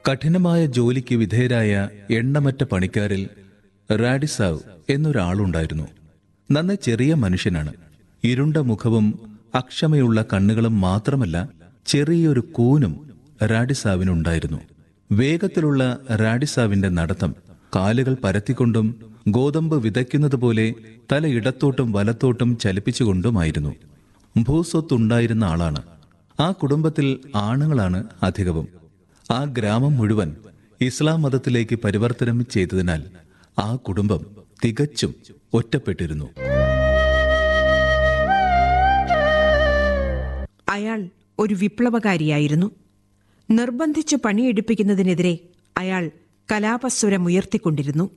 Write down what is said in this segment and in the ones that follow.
കഠിനമായ ജോലിക്ക് വിധേയരായ എണ്ണമറ്റ പണിക്കാരിൽ റാഡിസാവ് എന്നൊരാളുണ്ടായിരുന്നു നന്നെ ചെറിയ മനുഷ്യനാണ് ഇരുണ്ട മുഖവും അക്ഷമയുള്ള കണ്ണുകളും മാത്രമല്ല ചെറിയൊരു കൂനും റാഡിസാവിനുണ്ടായിരുന്നു വേഗത്തിലുള്ള റാഡിസാവിന്റെ നടത്തം കാലുകൾ പരത്തിക്കൊണ്ടും ഗോതമ്പ് വിതയ്ക്കുന്നത് പോലെ തല ഇടത്തോട്ടും വലത്തോട്ടും ചലിപ്പിച്ചുകൊണ്ടുമായിരുന്നു ഭൂസ്വത്തുണ്ടായിരുന്ന ആളാണ് ആ കുടുംബത്തിൽ ആണുങ്ങളാണ് അധികവും ആ ഗ്രാമം മുഴുവൻ ഇസ്ലാം മതത്തിലേക്ക് പരിവർത്തനം ചെയ്തതിനാൽ ആ കുടുംബം തികച്ചും ഒറ്റപ്പെട്ടിരുന്നു അയാൾ ഒരു വിപ്ലവകാരിയായിരുന്നു നിർബന്ധിച്ചു പണിയെടുപ്പിക്കുന്നതിനെതിരെ അയാൾ കലാപസ്വരം ഉയർത്തിക്കൊണ്ടിരുന്നു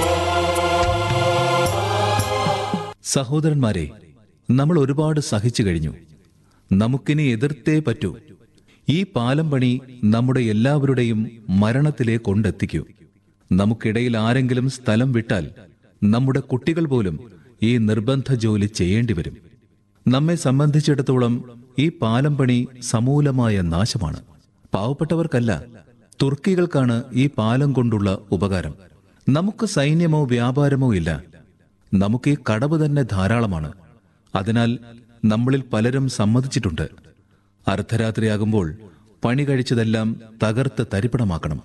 സഹോദരന്മാരെ നമ്മൾ ഒരുപാട് സഹിച്ചു കഴിഞ്ഞു നമുക്കിനി എതിർത്തേ പറ്റൂ ഈ പാലം പണി നമ്മുടെ എല്ലാവരുടെയും മരണത്തിലെ കൊണ്ടെത്തിക്കൂ നമുക്കിടയിൽ ആരെങ്കിലും സ്ഥലം വിട്ടാൽ നമ്മുടെ കുട്ടികൾ പോലും ഈ നിർബന്ധ ജോലി ചെയ്യേണ്ടി വരും നമ്മെ സംബന്ധിച്ചിടത്തോളം ഈ പാലം പണി സമൂലമായ നാശമാണ് പാവപ്പെട്ടവർക്കല്ല തുർക്കികൾക്കാണ് ഈ പാലം കൊണ്ടുള്ള ഉപകാരം നമുക്ക് സൈന്യമോ വ്യാപാരമോ ഇല്ല നമുക്ക് ഈ കടവ് തന്നെ ധാരാളമാണ് അതിനാൽ നമ്മളിൽ പലരും സമ്മതിച്ചിട്ടുണ്ട് അർദ്ധരാത്രിയാകുമ്പോൾ പണി കഴിച്ചതെല്ലാം തകർത്ത് തരിപ്പണമാക്കണം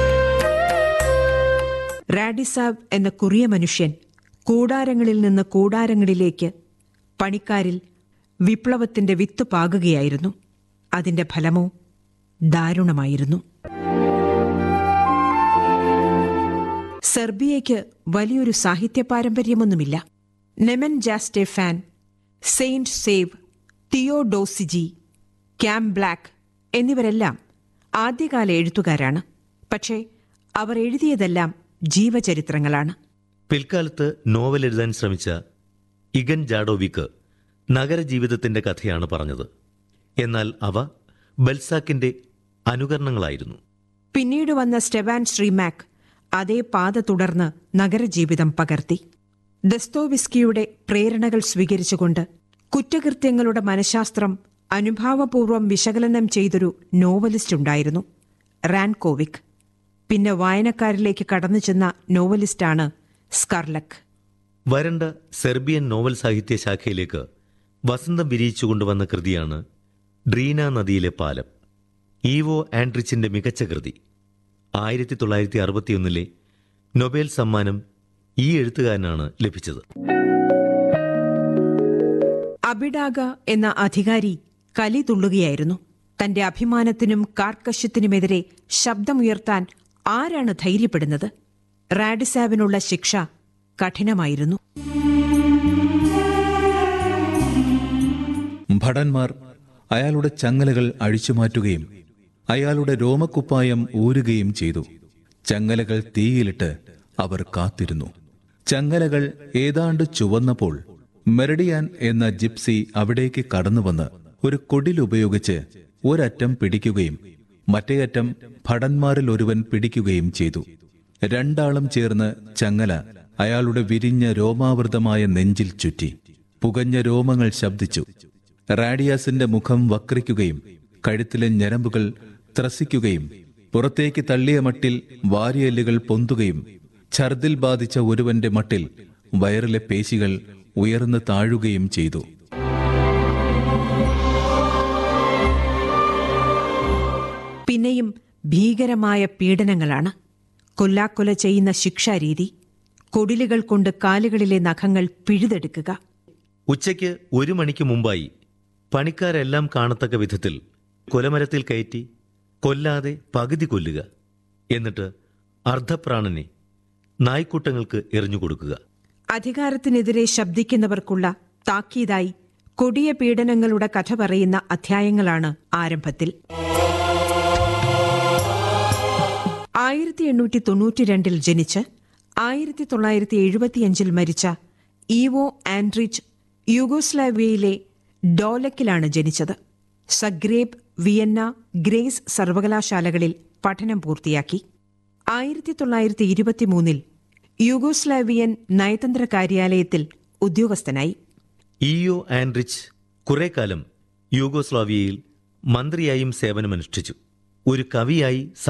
റാഡിസാബ് എന്ന കുറിയ മനുഷ്യൻ കൂടാരങ്ങളിൽ നിന്ന് കൂടാരങ്ങളിലേക്ക് പണിക്കാരിൽ വിപ്ലവത്തിന്റെ വിത്ത് പാകുകയായിരുന്നു അതിന്റെ ഫലമോ ദാരുണമായിരുന്നു സെർബിയയ്ക്ക് വലിയൊരു സാഹിത്യ പാരമ്പര്യമൊന്നുമില്ല നെമൻ ജാസ്റ്റെഫാൻ Saint Sava Teodosije Camblak എന്നിവരെല്ലാം ആദ്യകാല എഴുത്തുകാരാണ് പക്ഷേ അവർ എഴുതിയതെല്ലാം ജീവചരിത്രങ്ങളാണ് പിൽക്കാലത്ത് നോവൽ എഴുതാൻ ശ്രമിച്ച ഇഗൻ ജാഡോവിക്ക് നഗരജീവിതത്തിന്റെ കഥയാണ് പറഞ്ഞത് എന്നാൽ അവ ബൽസാക്കിന്റെ അനുകരണങ്ങളായിരുന്നു പിന്നീട് വന്ന സ്റ്റെവാൻ ശ്രീമാക് അതേ പാത തുടർന്ന് നഗരജീവിതം പകർത്തി ദസ്തോവിസ്കിയുടെ പ്രേരണകൾ സ്വീകരിച്ചുകൊണ്ട് കുറ്റകൃത്യങ്ങളുടെ മനഃശാസ്ത്രം അനുഭാവപൂർവ്വം വിശകലനം ചെയ്തൊരു നോവലിസ്റ്റ് ഉണ്ടായിരുന്നു റാൻകോവിക് പിന്നെ വായനക്കാരിലേക്ക് കടന്നു ചെന്ന നോവലിസ്റ്റാണ് സ്കർലക് വരണ്ട സെർബിയൻ നോവൽ സാഹിത്യ ശാഖയിലേക്ക് വസന്തം വിരിയിച്ചു കൊണ്ടുവന്ന കൃതിയാണ് ഡ്രീന നദിയിലെ പാലം ഈവോ ആൻഡ്രിച്ചിന്റെ മികച്ച കൃതി ആയിരത്തി തൊള്ളായിരത്തി അറുപത്തിയൊന്നിലെ നൊബേൽ സമ്മാനം ഈ എഴുത്തുകാരനാണ് ലഭിച്ചത് അബിഡാഗ എന്ന അധികാരി കലി തുള്ളുകയായിരുന്നു തന്റെ അഭിമാനത്തിനും കാർക്കശ്യത്തിനുമെതിരെ ശബ്ദമുയർത്താൻ ആരാണ് ധൈര്യപ്പെടുന്നത് റാഡിസാബിനുള്ള ശിക്ഷ കഠിനമായിരുന്നു ഭടന്മാർ അയാളുടെ ചങ്ങലകൾ അഴിച്ചുമാറ്റുകയും അയാളുടെ രോമക്കുപ്പായം ഊരുകയും ചെയ്തു ചങ്ങലകൾ തീയിലിട്ട് അവർ കാത്തിരുന്നു ചങ്ങലകൾ ഏതാണ്ട് ചുവന്നപ്പോൾ മെറഡിയാൻ എന്ന ജിപ്സി അവിടേക്ക് കടന്നുവന്ന് ഒരു കൊടിലുപയോഗിച്ച് ഒരറ്റം പിടിക്കുകയും മറ്റേ അറ്റം ഭടന്മാരിൽ ഒരുവൻ പിടിക്കുകയും ചെയ്തു രണ്ടാളും ചേർന്ന് ചങ്ങല അയാളുടെ വിരിഞ്ഞ രോമാവൃതമായ നെഞ്ചിൽ ചുറ്റി പുകഞ്ഞ രോമങ്ങൾ ശബ്ദിച്ചു റാഡിയാസിന്റെ മുഖം വക്രിക്കുകയും കഴുത്തിലെ ഞരമ്പുകൾ ത്രസിക്കുകയും പുറത്തേക്ക് തള്ളിയ മട്ടിൽ വാരിയെല്ലുകൾ പൊന്തുകയും ഛർദിൽ ബാധിച്ച ഒരുവന്റെ മട്ടിൽ വയറിലെ പേശികൾ ഉയർന്നു താഴുകയും ചെയ്തു പിന്നെയും ഭീകരമായ പീഡനങ്ങളാണ് കൊല്ലാക്കൊല ചെയ്യുന്ന ശിക്ഷാരീതി കൊടിലുകൾ കൊണ്ട് കാലുകളിലെ നഖങ്ങൾ പിഴുതെടുക്കുക ഉച്ചയ്ക്ക് ഒരു മണിക്ക് മുമ്പായി പണിക്കാരെല്ലാം കാണത്തക്ക വിധത്തിൽ കൊലമരത്തിൽ കയറ്റി കൊല്ലാതെ പകുതി കൊല്ലുക എന്നിട്ട് അർദ്ധപ്രാണനെ നായ്ക്കൂട്ടങ്ങൾക്ക് എറിഞ്ഞുകൊടുക്കുക അധികാരത്തിനെതിരെ ശബ്ദിക്കുന്നവർക്കുള്ള താക്കീതായി കൊടിയ പീഡനങ്ങളുടെ കഥ പറയുന്ന അധ്യായങ്ങളാണ് ആരംഭത്തിൽ ആയിരത്തി എണ്ണൂറ്റി തൊണ്ണൂറ്റിരണ്ടിൽ ജനിച്ച് ആയിരത്തി തൊള്ളായിരത്തി എഴുപത്തിയഞ്ചിൽ മരിച്ച ഈവോ ആൻഡ്രിച്ച് യൂഗോസ്ലാവിയയിലെ ഡോലക്കിലാണ് ജനിച്ചത് സഗ്രേബ് വിയന്ന ഗ്രേസ് സർവകലാശാലകളിൽ പഠനം പൂർത്തിയാക്കി ആയിരത്തി തൊള്ളായിരത്തി ഇരുപത്തിമൂന്നിൽ യൂഗോസ്ലാവിയൻ നയതന്ത്ര കാര്യാലയത്തിൽ ഉദ്യോഗസ്ഥനായി ഇഒ ആൻഡ്രിച്ച് കുറെ കാലം യൂഗോസ്ലാവിയയിൽ മന്ത്രിയായും സേവനമനുഷ്ഠിച്ചു ഒരു കവിയായി